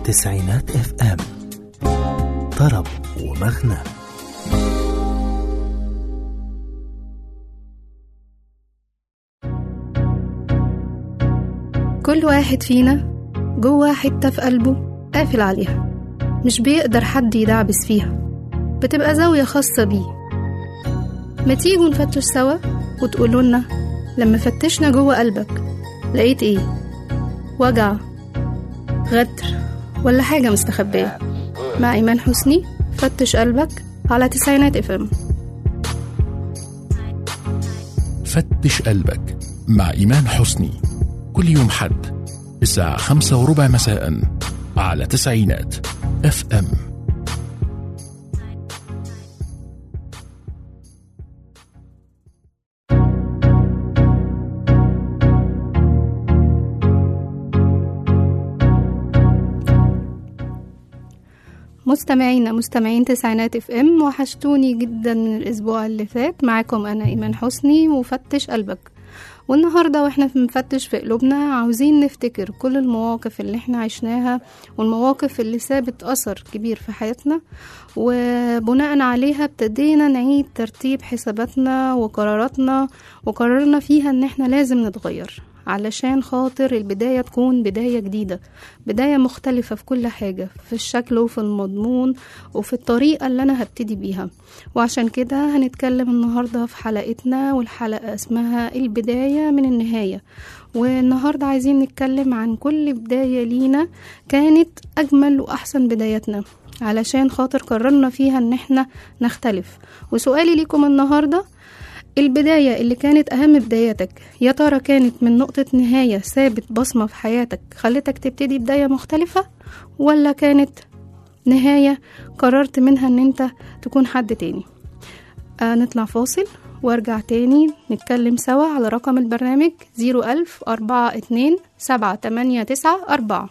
تسعينات اف ام طرب ومغنى كل واحد فينا جوه حتة في قلبه قافل عليها مش بيقدر حد يدعبس فيها بتبقى زاوية خاصة بيه ما تيجوا نفتش سوا وتقولوا لنا لما فتشنا جوه قلبك لقيت ايه وجع غدر ولا حاجة مستخبية مع إيمان حسني فتش قلبك على تسعينات اف ام فتش قلبك مع إيمان حسني كل يوم حد الساعة خمسة وربع مساء على تسعينات اف ام مستمعينا مستمعين تسعينات اف ام وحشتوني جدا من الاسبوع اللي فات معاكم انا ايمان حسني وفتش قلبك والنهاردة واحنا بنفتش في قلوبنا عاوزين نفتكر كل المواقف اللي احنا عشناها والمواقف اللي سابت أثر كبير في حياتنا وبناء عليها ابتدينا نعيد ترتيب حساباتنا وقراراتنا وقررنا فيها ان احنا لازم نتغير علشان خاطر البداية تكون بداية جديدة بداية مختلفة في كل حاجة في الشكل وفي المضمون وفي الطريقة اللي أنا هبتدي بيها وعشان كده هنتكلم النهاردة في حلقتنا والحلقة اسمها البداية من النهاية والنهاردة عايزين نتكلم عن كل بداية لينا كانت أجمل وأحسن بداياتنا علشان خاطر قررنا فيها ان احنا نختلف وسؤالي ليكم النهارده البداية اللي كانت أهم بداياتك يا ترى كانت من نقطة نهاية سابت بصمة في حياتك خلتك تبتدي بداية مختلفة ولا كانت نهاية قررت منها ان انت تكون حد تاني آه نطلع فاصل وارجع تاني نتكلم سوا على رقم البرنامج زيرو ألف أربعة اتنين سبعة تمانية تسعة أربعة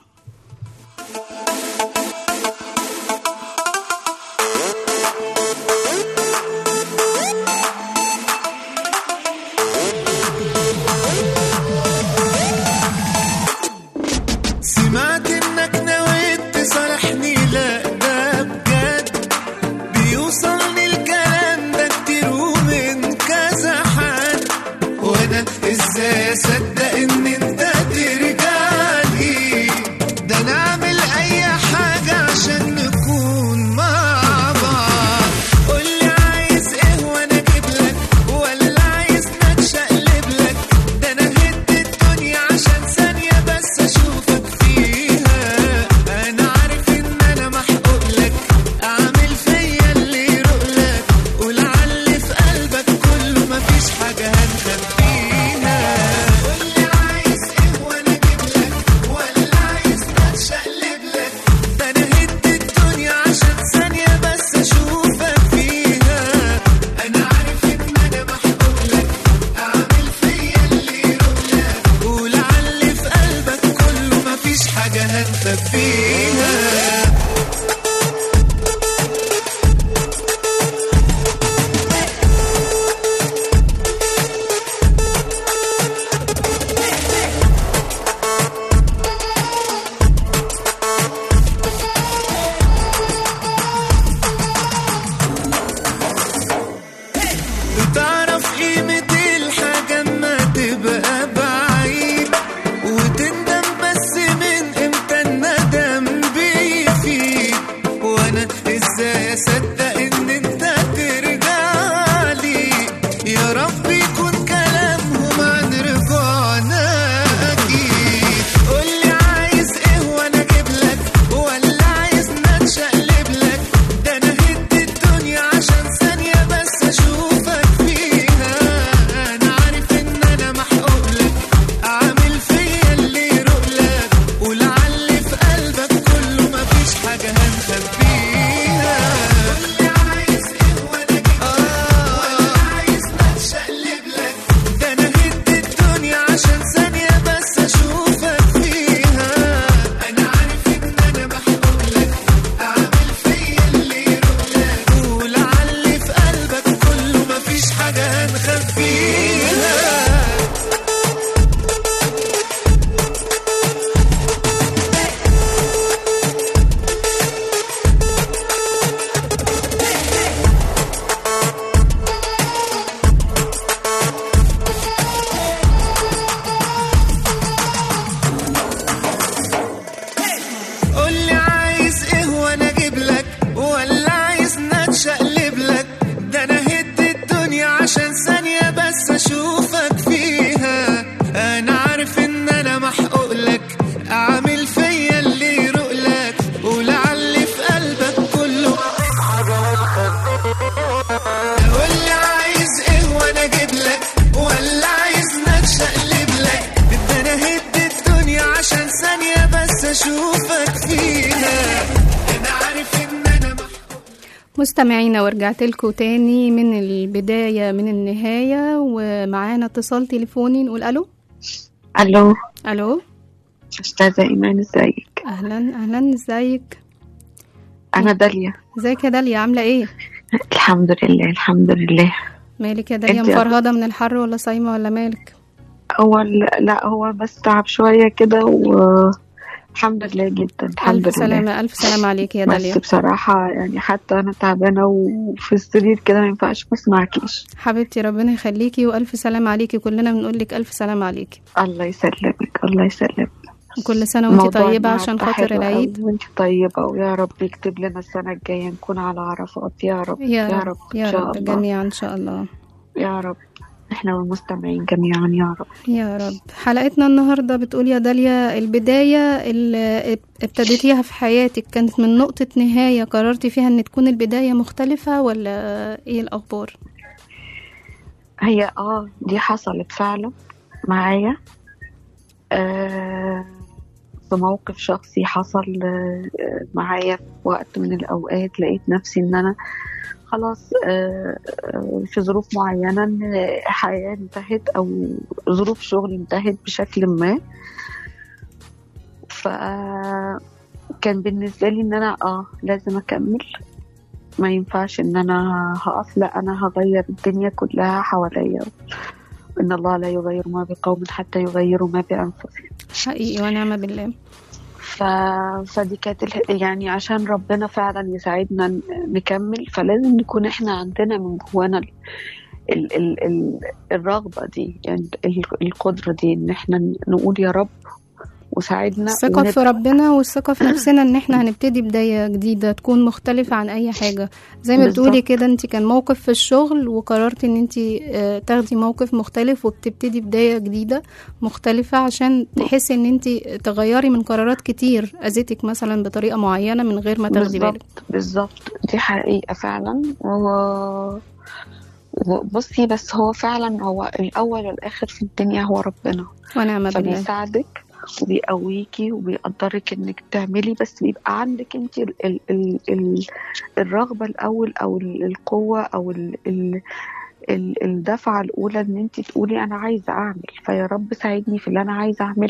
سمعت انك نويت تصالحني لا ده بجد بيوصلني الكلام ده كتير ومن كذا حد وانا ازاي اصدق ان انت ترجع لي ده نعمل اي حاجة عشان نكون مع بعض قولي عايز ايه وانا اجيب لك ولا عايز نتشقلب لك ده انا هد الدنيا عشان ثانية بس اشوفك فيها انا عارف ان انا محقوق لك اعمل فيا اللي يروق لك ولعل في قلبك كله مفيش حاجة هنخبيها قولي عايز ايه وانا اجيب لك ولا عايز نتشقلب لك ده انا هد الدنيا عشان ثانية بس اشوفك فيها انا عارف ان انا محقوق لك اعمل فيا اللي يروق لك ولعل في قلبك كله مفيش حاجة هنخبيها بتعرف قيمة الحاجة اما تبقى بعيد وتندم بس من امتى الندم بيفيد مستمعينا ورجعت لكم تاني من البداية من النهاية ومعانا اتصال تليفوني نقول ألو الو ألو استاذه ايمان ازيك أهلا أهلا ازيك انا داليا ازيك يا داليا عاملة ايه الحمد لله الحمد لله مالك يا داليا انت- مفرهدة من الحر ولا صايمة ولا مالك هو ال- لا هو بس تعب شويه كده والحمد لله جدا الحمد ألف لله سلامة ألف سلامة عليك يا داليا بس بصراحة يعني حتى أنا تعبانة وفي السرير كده ما ينفعش ما اسمعكيش حبيبتي ربنا يخليكي وألف سلامة عليكي كلنا بنقول لك ألف سلامة عليكي الله يسلمك الله يسلمك وكل سنة وانتي موضوع طيبة النهاردة عشان خاطر حلو العيد أوي وانت طيبة ويا رب يكتب لنا السنة الجاية نكون على عرفات يا رب يا يا رب رب يا إن شاء رب الله جميعا إن شاء الله يا رب احنا والمستمعين جميعا يا رب يا رب حلقتنا النهاردة بتقول يا داليا البداية اللي ابتديتيها في حياتك كانت من نقطة نهاية قررتي فيها ان تكون البداية مختلفة ولا ايه الأخبار هي اه دي حصلت فعلا معايا آه في موقف شخصي حصل آه معايا في وقت من الأوقات لقيت نفسي إن أنا خلاص آه آه، في ظروف معينة إن حياة انتهت أو ظروف شغل انتهت بشكل ما فكان بالنسبة لي إن أنا اه لازم أكمل ما ينفعش ان انا هقف لا انا هغير الدنيا كلها حواليا ان الله لا يغير ما بقوم حتى يغيروا ما بانفسهم حقيقي ونعم بالله ف... فدي كانت ال- يعني عشان ربنا فعلا يساعدنا ن- نكمل فلازم نكون احنا عندنا من جوانا ال... ال... ال... ال... الرغبة دي يعني ال... القدرة دي ان احنا ن- نقول يا رب وساعدنا الثقة في ونبقى- ربنا والثقة في نفسنا ان احنا هنبتدي بداية جديدة تكون مختلفة عن اي حاجة زي ما بتقولي بالظبط. كده انت كان موقف في الشغل وقررتي ان انت آه، تاخدي موقف مختلف وبتبتدي بداية جديدة مختلفة عشان تحسي ان انت تغيري من قرارات كتير اذتك مثلا بطريقة معينة من غير ما تاخدي بالك بالظبط بالظبط دي حقيقة فعلا و... وبصي بس هو فعلا هو الأول والآخر في الدنيا هو ربنا ونعم بالله فبيساعدك وبيقويكي وبيقدرك انك تعملي بس بيبقى عندك انت ال ال ال ال الرغبة الأول أو ال- القوة أو ال ال ال الدفعة الأولى إن أنت تقولي أنا عايزة أعمل فيا رب ساعدني في اللي أنا عايزة أعمله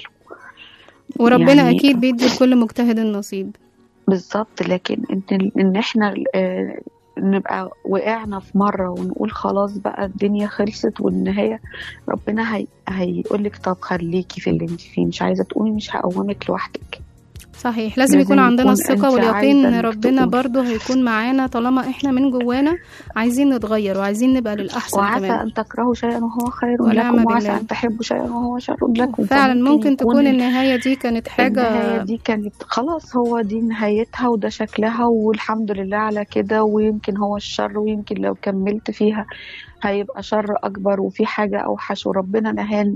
وربنا يعني- اكيد بيدي لكل مجتهد النصيب بالظبط لكن ان ان احنا آه، نبقى وقعنا في مره ونقول خلاص بقى الدنيا خلصت والنهايه ربنا هي هيقول لك طب خليكي في اللي انت فيه مش عايزه تقومي مش هقومك لوحدك صحيح لازم, لازم يكون عندنا يكون الثقة أنت واليقين عايزة ان إنك ربنا تقول. برضو هيكون معانا طالما احنا من جوانا عايزين نتغير وعايزين نبقى للأحسن وعسى كمان ان تكرهوا شيئا وهو خير ونعم لكم وعسى بالله. ان تحبوا شيئا وهو شر لكم فعلا فممكن ممكن يكون تكون النهاية دي كانت النهاية حاجة دي كانت خلاص هو دي نهايتها وده شكلها والحمد لله على كده ويمكن هو الشر ويمكن لو كملت فيها هيبقى شر أكبر وفي حاجة أوحش وربنا نهان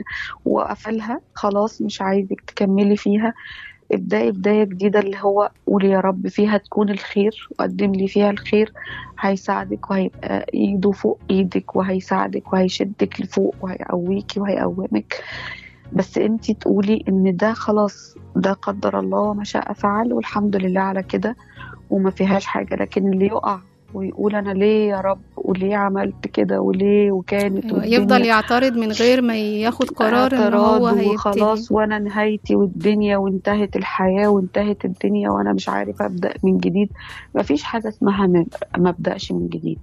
وقفلها خلاص مش عايزك تكملي فيها ابدأي بداية جديدة اللي هو قولي يا رب فيها تكون الخير وقدم لي فيها الخير هيساعدك وهيبقى ايده فوق ايدك وهيساعدك وهيشدك لفوق وهيقويكي وهيقومك بس انتي تقولي ان ده خلاص ده قدر الله وما شاء فعل والحمد لله على كده وما فيهاش حاجة لكن اللي يقع ويقول انا ليه يا رب وليه عملت كده وليه وكانت أيوة، والدنيا يفضل يعترض من غير ما ياخد قرار ان اعتراض هو هيبتدي وخلاص وانا نهايتي والدنيا وانتهت الحياة وانتهت الدنيا وانا مش عارف ابدأ من جديد مفيش حاجة اسمها ما ما ابدأش من جديد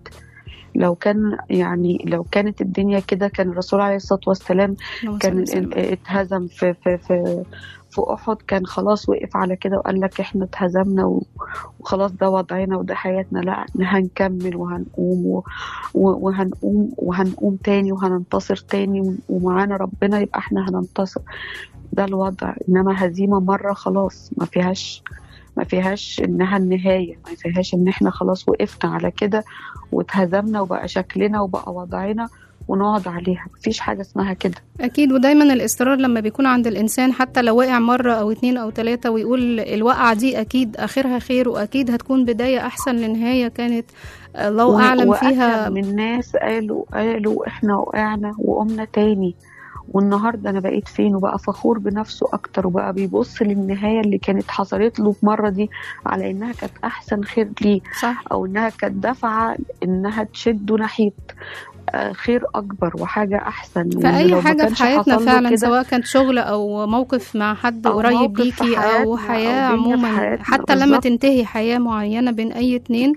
لو كان يعني لو كانت الدنيا كده كان الرسول عليه الصلاة والسلام اللهم كان صل وسلم. ال- اتهزم في في في في احد كان خلاص وقف على كده وقال لك احنا اتهزمنا و- وخلاص ده وضعنا وده حياتنا لا هنكمل وهنقوم و- و- وهنقوم وهنقوم تاني وهننتصر تاني ومعانا ربنا يبقى احنا هننتصر ده الوضع انما هزيمة مرة خلاص ما فيهاش ما فيهاش انها النهاية ما فيهاش ان احنا خلاص وقفنا على كده واتهزمنا وبقى شكلنا وبقى وضعنا ونقعد عليها مفيش حاجة اسمها كده اكيد ودايما الاصرار لما بيكون عند الانسان حتى لو وقع مرة او اتنين او تلاتة ويقول الوقعة دي اكيد اخرها خير واكيد هتكون بداية احسن لنهاية كانت الله و- اعلم وأكم فيها من ناس قالوا قالوا احنا وقعنا وقمنا تاني والنهارده انا بقيت فين وبقى فخور بنفسه اكتر وبقى بيبص للنهايه اللي كانت حصلت له في مره دي على انها كانت احسن خير ليه صح او انها كانت دافعه انها تشده ناحيه آه، خير اكبر وحاجه احسن في وإن لو اي ما حاجه في كانش حياتنا حصل له فعلا كده- سواء كانت شغل او موقف مع حد أو قريب موقف في ليكي او حياتنا أو حياه دنيا في عموما حياتنا حتى لما بالظبط. تنتهي حياه معينه بين اي اتنين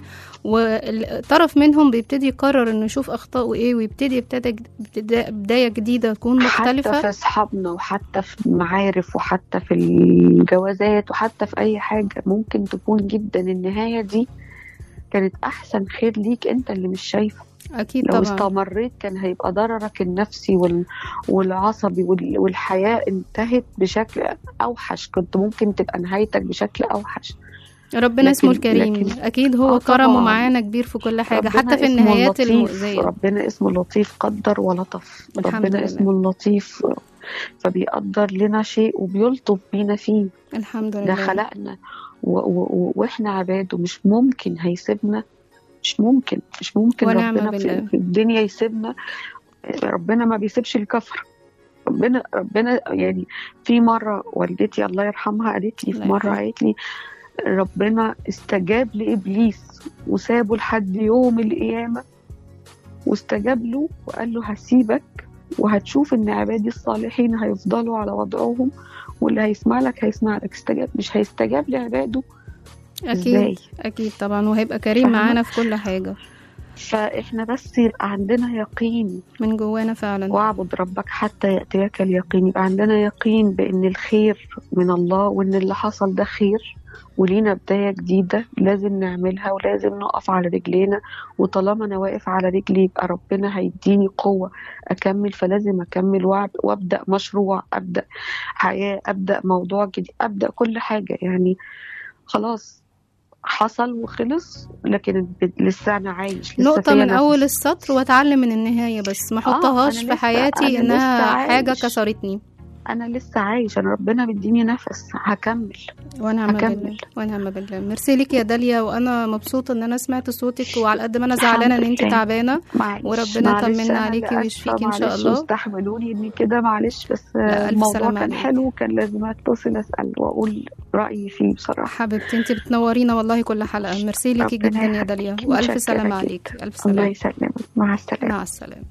والطرف منهم بيبتدي يقرر انه يشوف اخطائه ايه ويبتدي يبتدي بدا- بدايه جديده تكون حتى في مختلفه اصحابنا وحتى في المعارف وحتى في الجوازات وحتى في اي حاجه ممكن تكون جدا النهايه دي كانت احسن خير ليك انت اللي مش شايفه اكيد لو طبعا استمريت كان هيبقى ضررك النفسي وال... والعصبي وال... والحياه انتهت بشكل اوحش كنت ممكن تبقى نهايتك بشكل اوحش ربنا لكن- اسمه الكريم لكن- اكيد هو آه كرمه طبعاً. معانا كبير في كل حاجه ربنا حتى في اسمه النهايات اللطيف. المؤذيه ربنا اسمه اللطيف قدر ولطف الحمد ربنا لله. اسمه اللطيف فبيقدر لنا شيء وبيلطف بينا فيه الحمد ده لله خلقنا و- و- و- واحنا عباده مش ممكن هيسيبنا مش ممكن مش ممكن ونعم ربنا بالله. في, في الدنيا يسيبنا ربنا ما بيسيبش الكفر ربنا ربنا يعني في مره والدتي الله يرحمها قالت لي في الله مره يرحمها. قالت لي ربنا استجاب لابليس وسابه لحد يوم القيامه واستجاب له وقال له هسيبك وهتشوف ان عبادي الصالحين هيفضلوا على وضعهم واللي هيسمع لك هيسمع لك استجاب مش هيستجاب لعباده اكيد ازاي اكيد طبعا وهيبقى كريم فاهمة؟ معانا في كل حاجه فاحنا بس يبقى عندنا يقين من جوانا فعلا واعبد ربك حتى يأتيك اليقين يبقى عندنا يقين بأن الخير من الله وأن اللي حصل ده خير ولينا بداية جديدة لازم نعملها ولازم نقف على رجلينا وطالما أنا واقف على رجلي يبقى ربنا هيديني قوة أكمل فلازم أكمل وأب- وأبدأ مشروع أبدأ حياة أبدأ موضوع جديد أبدأ كل حاجة يعني خلاص حصل وخلص لكن ب- لسه أنا عايش لسه نقطة فيا من نفس. أول السطر واتعلم من النهاية بس ما احطهاش أنا في لسه- حياتي أنا انها لسه حاجة عايش. كسرتني انا لسه عايش انا ربنا مديني نفس هكمل ونعم هكمل. بالله ونعم بالله ميرسي ليك يا داليا وانا مبسوطة ان انا سمعت صوتك وعلى قد ما انا زعلانة ان انت لله. تعبانة معلش وربنا معلش، يطمنا أنا عليكي اللي ويشفيكي آسفة، إن شاء معلش الله. واستحملوني اني كده معلش بس لا، ألف الموضوع سلامة كان عليك. حلو وكان لازم اتصل اسال واقول رايي فيه بصراحه حبيبتي انت بتنورينا والله كل حلقة ميرسي ليكي ربنا جدا يا يخليكي. داليا متشكرة والف سلامة جدا. عليك الف الله سلامة يسلمك مع السلامه مع السلامة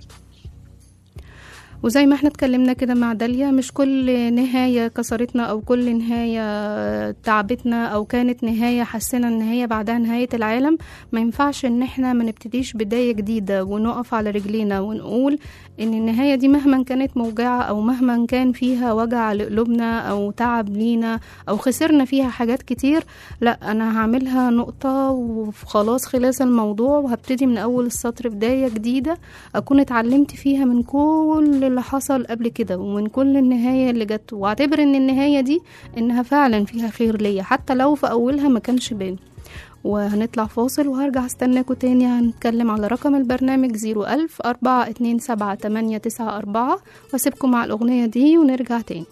وزي ما احنا اتكلمنا كده مع داليا مش كل نهاية كسرتنا او كل نهاية تعبتنا او كانت نهاية حسينا ان هي بعدها نهاية العالم ما ينفعش ان احنا ما نبتديش بداية جديدة ونقف على رجلينا ونقول ان النهاية دي مهما كانت موجعة او مهما كان فيها وجع لقلوبنا او تعب لينا او خسرنا فيها حاجات كتير لا انا هعملها نقطة وخلاص خلاص الموضوع وهبتدي من اول السطر بداية جديدة اكون اتعلمت فيها من كل اللي حصل قبل كده ومن كل النهاية اللي جت واعتبر ان النهاية دي انها فعلا فيها خير ليا حتى لو في اولها ما كانش بان وهنطلع فاصل وهرجع استناكوا تاني هنتكلم على رقم البرنامج زيرو ألف أربعة اتنين سبعة تمانية تسعة أربعة واسيبكم مع الأغنية دي ونرجع تاني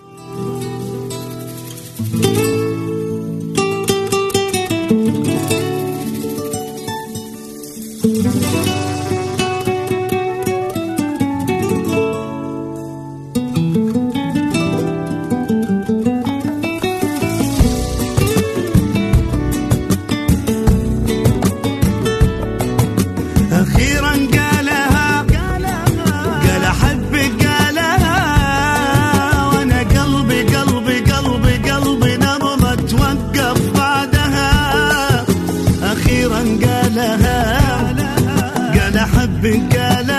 أخيرا قالها قال أحبك قالها وأنا قلبي قلبي قلبي قلبي نبضة توقف بعدها أخيرا قالها قال أحبك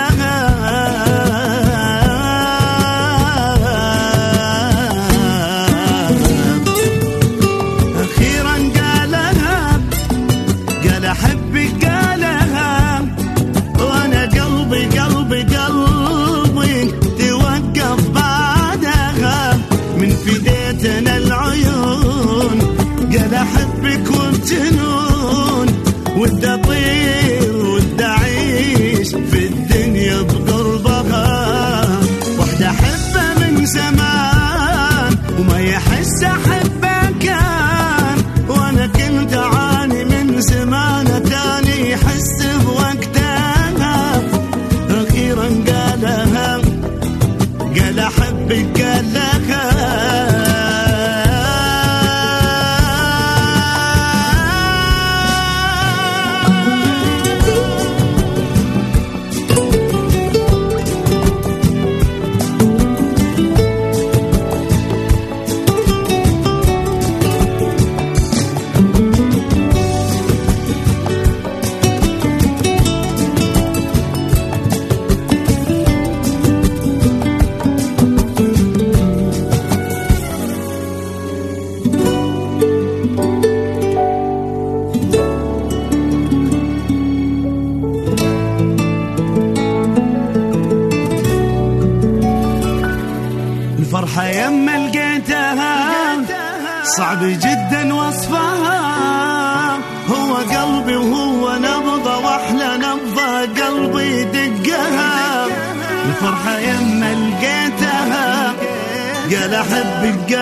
قالها أخيرا قالها قال أحبك قالها وأنا قلبي قلبي قلبي توقف بعدها من فديتنا العيون قال أحبك وبجنون ودي أطير ودي أعيش في الدنيا بقربها واحدة أحبها من زمان وما يحس أحبها كان وأنا كنت أعاني من زمان تاني يحس بوقتها أخيرا قالها قال صعب جدا وصفها هو قلبي وهو نبضة واحلى نبضة قلبي دقها الفرحة يما لقيتها قال احبك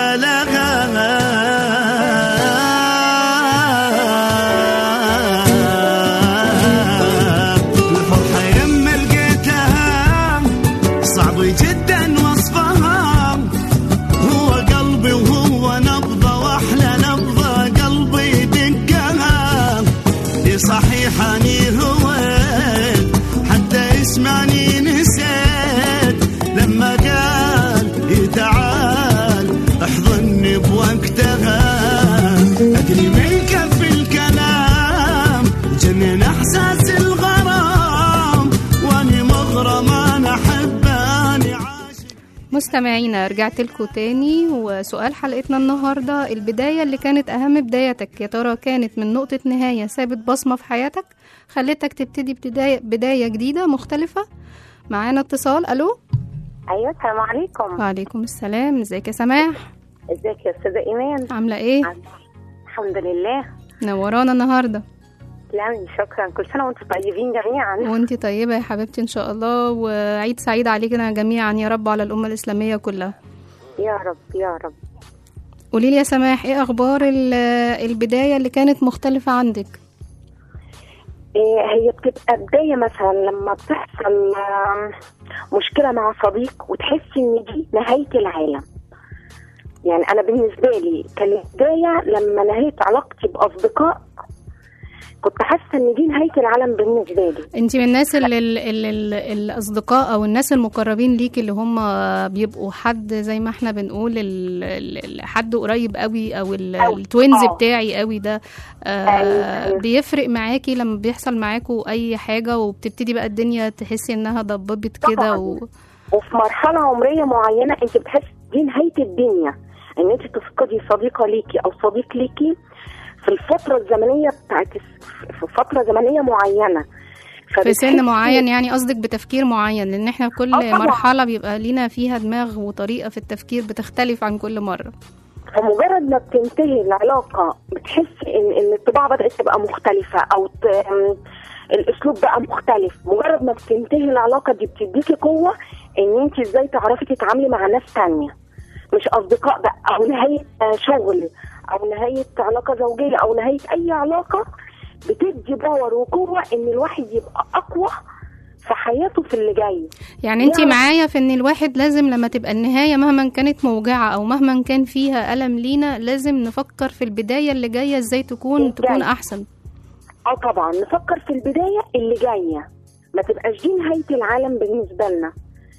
قالها الفرحة يما لقيتها صعب جدا وصفها هو قلبي وهو نبضة واحلى نبضة قلبي دقها دي صحيح اني هويت حتى اسمعني نسيت لما قال إيه تعال احضني بوقتها ادري من كف الكلام جنن احساس الغرام واني مغرم انا احب اني عاشق مستمعينا رجعت لكم تاني وسؤال حلقتنا النهاردة البداية اللي كانت أهم بدايتك يا ترى كانت من نقطة نهاية سابت بصمة في حياتك خلتك تبتدي بداية, بداية جديدة مختلفة معانا اتصال ألو ايوه السلام عليكم وعليكم السلام ازيك يا سماح ازيك يا استاذه ايمان عاملة ايه الحمد لله نورانا النهاردة تسلمي شكرا كل سنه وانتم طيبين جميعا وانتي طيبة يا حبيبتي ان شاء الله وعيد سعيد علينا جميعا يا رب على الأمة الإسلامية كلها يا رب يا رب قولي لي يا سماح ايه اخبار ال- البداية اللي كانت مختلفة عندك إيه هي بتبقى بدايه مثلا لما بتحصل آم، مشكله مع صديق وتحسي ان دي نهايه العالم يعني انا بالنسبه لي كان البدايه لما نهيت علاقتي باصدقاء كنت حاسه ان دي نهايه العالم بالنسبه لي انت من الناس اللي, اللي, اللي الاصدقاء او الناس المقربين ليك اللي هم بيبقوا حد زي ما احنا بنقول ال- ال- ال- حد قريب قوي او ال- أوي. التوينز آه. بتاعي قوي ده أيوة، آه أيوة. بيفرق معاكي لما بيحصل معاكوا اي حاجه وبتبتدي بقى الدنيا تحسي انها ضببت كده طبعاً. و... وفي مرحلة عمرية معينة انت بتحس دي نهاية الدنيا ان انت تفقدي صديقة ليكي او صديق ليكي في الفترة الزمنية بتاعت في فترة زمنية معينة في سن فبتحسي- معين يعني قصدك بتفكير معين لان احنا كل آه طبعاً. مرحله بيبقى لينا فيها دماغ وطريقه في التفكير بتختلف عن كل مره فمجرد ما بتنتهي العلاقة بتحسي ان ان الطباع بدأت تبقى مختلفة او ت... ام، الاسلوب بقى مختلف مجرد ما بتنتهي العلاقة دي بتديكي قوة ان انت ازاي تعرفي تتعاملي مع ناس تانية مش اصدقاء بقى او نهاية آه، شغل او نهاية علاقة زوجية او نهاية اي علاقة بتدي باور وقوة ان الواحد يبقى اقوى في حياته في اللي جاي يعني انت يعني- معايا في ان الواحد لازم لما تبقى النهاية مهما كانت موجعة او مهما كان فيها ألم لينا لازم نفكر في البداية اللي جاية ازاي تكون اللي تكون جاية. احسن اه طبعا نفكر في البدايه اللي جايه ما تبقاش دي نهايه العالم بالنسبه لنا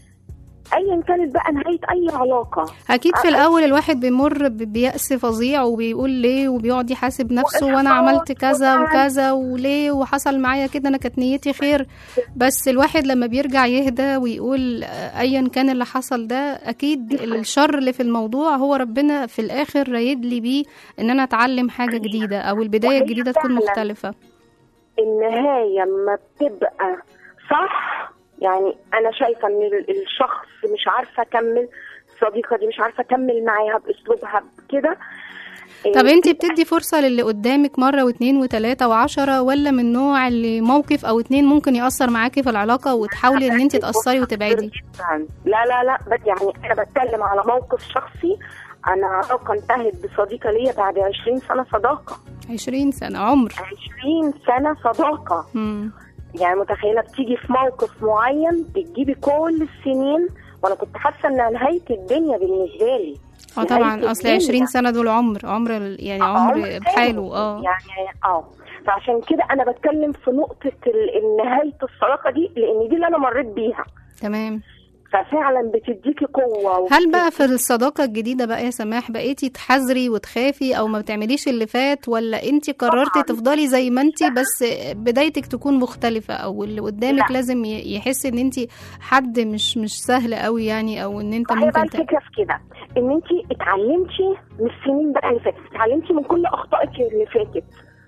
ايا كانت بقى نهايه اي علاقه اكيد في آه. الاول الواحد بيمر ب- بيأس فظيع وبيقول ليه وبيقعد يحاسب نفسه وانا وإحباط عملت كذا وزعل. وكذا وليه وحصل معايا كده انا كانت نيتي خير بس الواحد لما بيرجع يهدى ويقول آه، ايا كان اللي حصل ده اكيد الشر اللي في الموضوع هو ربنا في الاخر رايد لي بيه ان انا اتعلم حاجة جديدة او البداية وهي الجديدة تكون فعلاً مختلفة النهايه لما بتبقى صح يعني انا شايفه ان ال- الشخص مش عارفه اكمل الصديقه دي مش عارفه اكمل معاها باسلوبها كده طب انت بتدي فرصة للي قدامك مرة واتنين وتلاتة وعشرة ولا من نوع اللي موقف او اتنين ممكن يأثر معاكي في العلاقة وتحاولي ان انت تأثري وتبعدي جداً. لا لا لا بس يعني انا بتكلم على موقف شخصي انا علاقه انتهت بصديقه ليا بعد 20 سنه صداقه عشرين سنة عمر 20 سنه صداقه مم. يعني متخيله بتيجي في موقف معين بتجيبي كل السنين وانا كنت حاسه انها نهايه الدنيا بالنسبه لي اه نهاية طبعا اصل الدنيا. عشرين سنة دول عمر عمر ال- يعني عمر بحاله اه يعني اه فعشان كده انا بتكلم في نقطه ال- نهايه الصداقه دي لان دي اللي انا مريت بيها تمام ففعلا بتديكي قوه هل بقى في الصداقة الجديدة بقى يا سماح بقيتي تحذري وتخافي او ما بتعمليش اللي فات ولا انت قررتي طبعاً. تفضلي زي ما انت بس بدايتك تكون مختلفة او اللي قدامك لا. لازم ي- يحس ان انت حد مش مش سهل قوي يعني او ان انت هي بقى ممكن ت... الفكره في كده ان انت اتعلمتي من السنين بقى اللي فاتت اتعلمتي من كل اخطائك اللي فاتت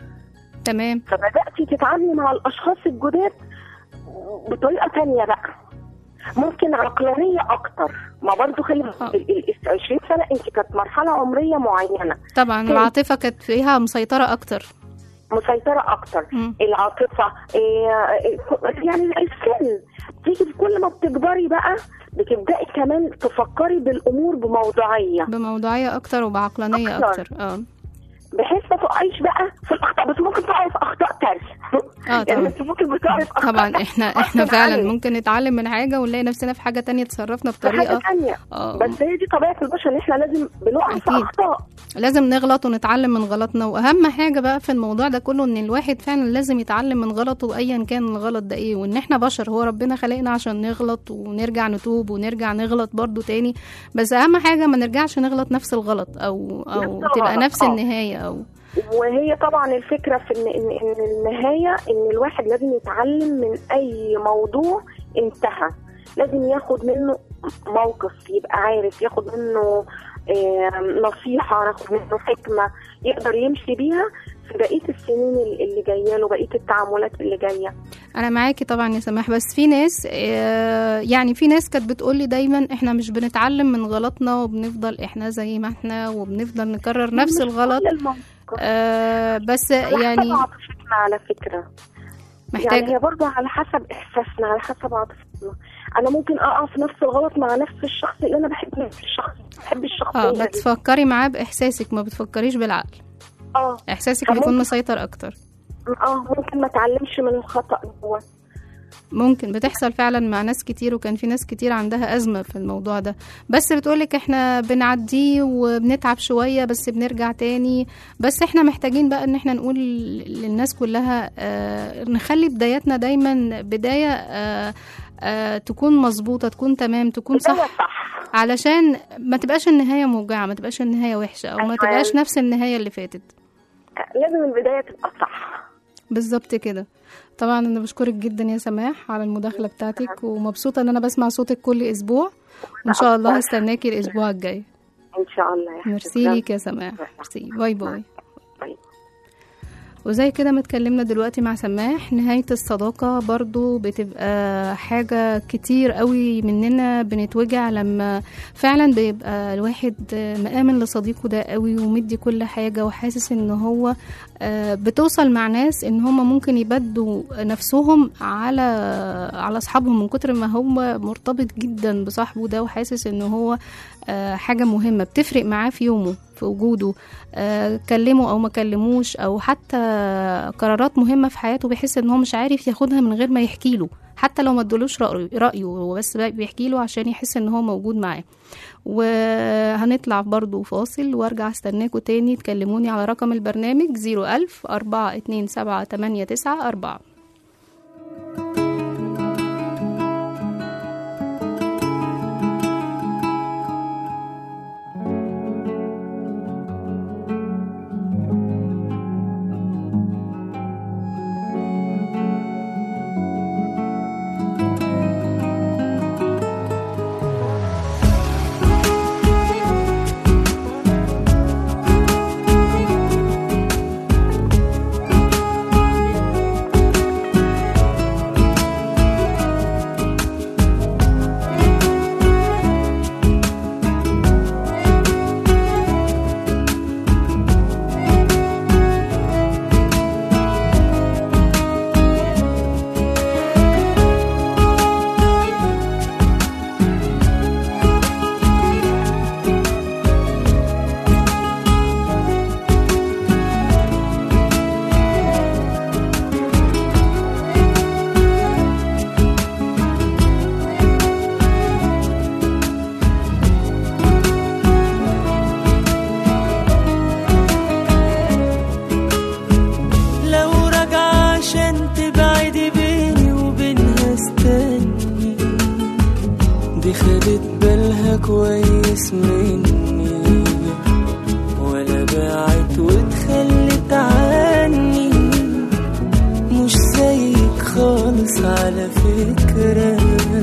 تمام فبداتي تتعاملي مع الاشخاص الجداد بطريقه تانية بقى ممكن عقلانيه اكتر ما برضو خلي آه. ال ال- ال 20 سنه انت كانت مرحله عمريه معينه طبعا كان- العاطفة كانت فيها مسيطرة أكتر مسيطره اكتر مم. العاطفه إيه، إيه، يعني السن تيجي كل ما بتكبري بقى بتبداي كمان تفكري بالامور بموضوعيه بموضوعية أكتر وبعقلانية أكتر. أكتر اه بحيث ما تقعيش بقى في الاخطاء بس ممكن تقعي في اخطاء تانية اه يعني طبعا انت ممكن بتقعي في اخطاء طبعا احنا احنا غصب فعلا عنك. ممكن نتعلم من حاجة ونلاقي نفسنا في حاجة تانية تصرفنا في حاجه بطريقة ثانيه اه بس هي دي طبيعه البشر ان احنا لازم بنقع في أكيد. اخطاء لازم نغلط ونتعلم من غلطنا واهم حاجه بقى في الموضوع ده كله ان الواحد فعلا لازم يتعلم من غلطه ايا كان الغلط ده ايه وان احنا بشر هو ربنا خلقنا عشان نغلط ونرجع نتوب ونرجع نغلط برضو تاني بس اهم حاجه ما نرجعش نغلط نفس الغلط او او نفس تبقى الغلط، نفس آه. النهايه او وهي طبعا الفكره في ان ان ان النهايه ان الواحد لازم يتعلم من اي موضوع انتهى لازم ياخد منه موقف يبقى عارف ياخد منه آم، نصيحه ياخد منه حكمه يقدر يمشي بيها في بقيه السنين اللي جايه له بقيه التعاملات اللي جايه انا معاكي طبعا يا سماح بس في ناس آه، يعني في ناس كانت بتقولي دايما احنا مش بنتعلم من غلطنا وبنفضل احنا زي ما احنا وبنفضل نكرر نفس مش الغلط كل المواقف. آه، بس على حسب يعني عاطفتنا على فكره محتاج يعني هي برضه على حسب احساسنا على حسب عاطفتنا انا ممكن اقع في نفس الغلط مع نفس الشخص اللي انا بحب نفس الشخص بحب الشخصيه اه دي. بتفكري معاه باحساسك ما بتفكريش بالعقل اه احساسك فممكن- بيكون مسيطر اكتر اه ممكن ما اتعلمش من الخطا دوت ممكن بتحصل فعلا مع ناس كتير وكان في ناس كتير عندها أزمة في الموضوع ده بس بتقولك احنا بنعديه وبنتعب شوية بس بنرجع تاني بس احنا محتاجين بقى ان احنا نقول للناس كلها اه نخلي بداياتنا دايما بداية اه اه تكون مظبوطة تكون تمام تكون بداية صح صح علشان ما تبقاش النهاية موجعة ما تبقاش النهاية وحشة او ما أيوة. تبقاش نفس النهاية اللي فاتت لازم البدايه تبقى صح بالظبط كده طبعا انا بشكرك جدا يا سماح على المداخله بتاعتك ومبسوطه ان انا بسمع صوتك كل اسبوع وان شاء الله هستناكي الاسبوع الجاي ان شاء الله يا ميرسي حبيبتي. ليك يا سماح ميرسي باي باي باي. وزي كده ما اتكلمنا دلوقتي مع سماح نهاية الصداقة برضو بتبقى حاجة كتير قوي مننا بنتوجع لما فعلا بيبقى الواحد مآمن لصديقه ده قوي ومدي كل حاجة وحاسس ان هو آه، بتوصل مع ناس ان هم ممكن يبدوا نفسهم على على اصحابهم من كتر ما هو مرتبط جدا بصاحبه ده وحاسس ان هو آه، حاجة مهمة بتفرق معاه في يومه في وجوده آه، كلمه او ما كلموش او حتى قرارات مهمة في حياته بيحس ان هو مش عارف ياخدها من غير ما يحكي له حتى لو ما ادولوش رأيه- رأيه هو بس بيحكي له عشان يحس ان هو موجود معاه وهنطلع برضو فاصل وارجع استناكوا تاني تكلموني على رقم البرنامج 01000 427 4 لو راجعة عشان تبعدي بيني وبينها استني دي خدت بالها كويس مني ولا باعت واتخلت عني مش زيك خالص على فكرة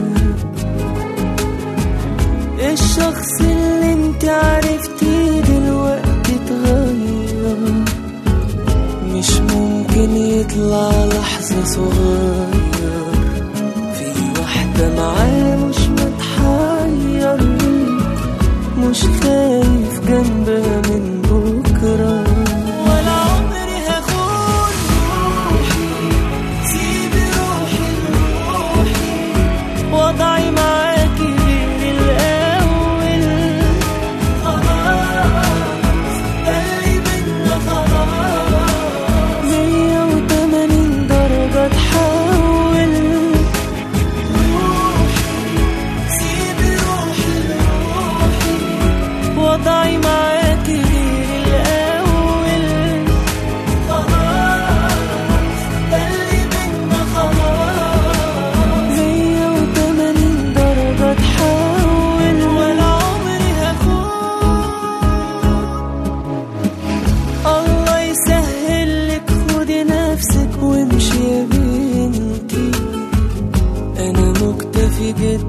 الشخص اللي انت عرفتيه دلوقتي اتغير مش ممكن يطلع لحظة صغير في واحدة معاه مش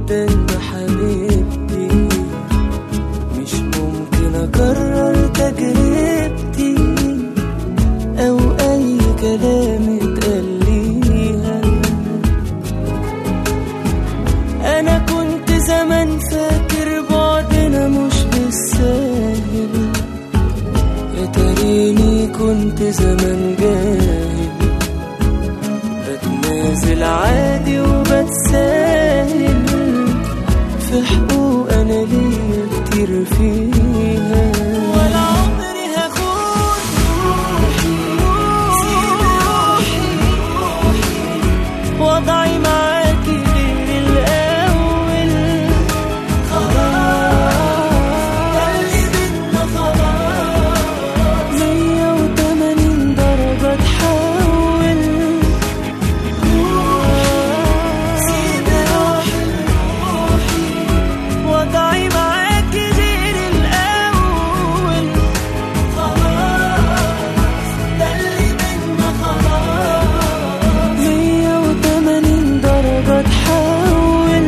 جدا بحبيبتي مش ممكن اكرر تجربتي او اي كلام اتقال ليها انا كنت زمان فاكر بعدنا مش بالساهل يا تريني كنت زمان جاهل بتنازل عادي وبتساهل في حقوق انا ليا كتير فيها ولا عمري هاخد روحي سيب روحي وضعي معاكي غير الاول خلاص ده اللي بينا خلاص مية وتمانين درجة تحول سيب روحي وضعي معاكي غير الأول خلاص ده اللي بينا خلاص مية وتمانين درجة تحول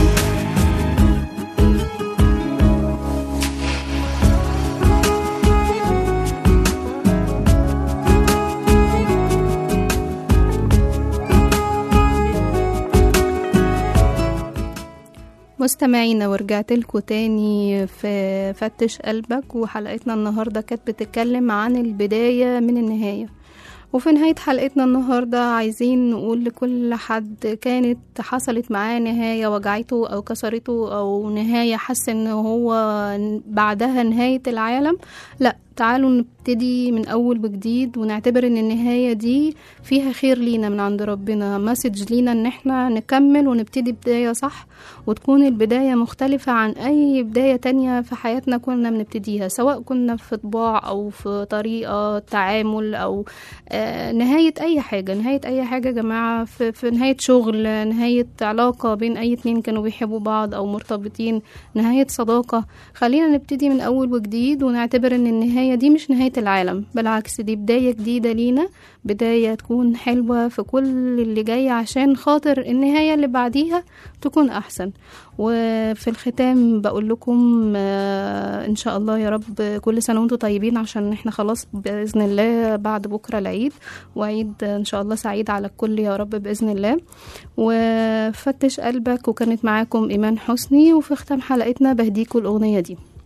مستمعينا ورجعت لكم تاني في فتش قلبك وحلقتنا النهاردة كانت بتتكلم عن البداية من النهاية وفي نهاية حلقتنا النهاردة عايزين نقول لكل حد كانت حصلت معاه نهاية وجعته أو كسرته أو نهاية حس إن هو بعدها نهاية العالم لا تعالوا نبتدي من أول وجديد ونعتبر إن النهاية دي فيها خير لينا من عند ربنا مسج لينا إن احنا نكمل ونبتدي بداية صح وتكون البداية مختلفة عن أي بداية تانية في حياتنا كنا بنبتديها سواء كنا في طباع أو في طريقة تعامل أو آه، نهاية أي حاجة نهاية أي حاجة يا جماعة في, في نهاية شغل نهاية علاقة بين أي اتنين كانوا بيحبوا بعض أو مرتبطين نهاية صداقة خلينا نبتدي من أول وجديد ونعتبر إن النهاية دي مش نهاية العالم بالعكس دي بداية جديدة لينا بداية تكون حلوة في كل اللي جاي عشان خاطر النهاية اللي بعديها تكون أحسن وفي الختام بقول لكم آه، إن شاء الله يا رب كل سنة وانتم طيبين عشان احنا خلاص بإذن الله بعد بكرة العيد وعيد إن شاء الله سعيد على الكل يا رب بإذن الله وفتش قلبك وكانت معاكم إيمان حسني وفي ختام حلقتنا بهديكوا الأغنية دي